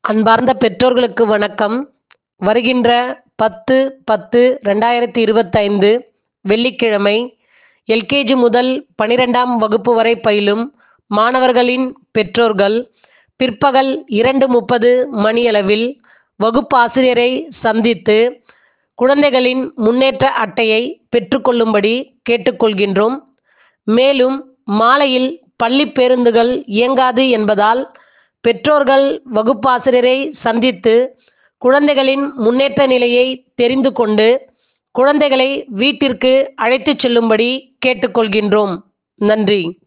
அன்பார்ந்த பெற்றோர்களுக்கு வணக்கம் வருகின்ற பத்து பத்து ரெண்டாயிரத்தி இருபத்தைந்து வெள்ளிக்கிழமை எல்கேஜி முதல் பனிரெண்டாம் வகுப்பு வரை பயிலும் மாணவர்களின் பெற்றோர்கள் பிற்பகல் இரண்டு முப்பது மணியளவில் வகுப்பாசிரியரை சந்தித்து குழந்தைகளின் முன்னேற்ற அட்டையை பெற்றுக்கொள்ளும்படி கேட்டுக்கொள்கின்றோம் மேலும் மாலையில் பள்ளி பேருந்துகள் இயங்காது என்பதால் பெற்றோர்கள் வகுப்பாசிரியரை சந்தித்து குழந்தைகளின் முன்னேற்ற நிலையை தெரிந்து கொண்டு குழந்தைகளை வீட்டிற்கு அழைத்துச் செல்லும்படி கேட்டுக்கொள்கின்றோம் நன்றி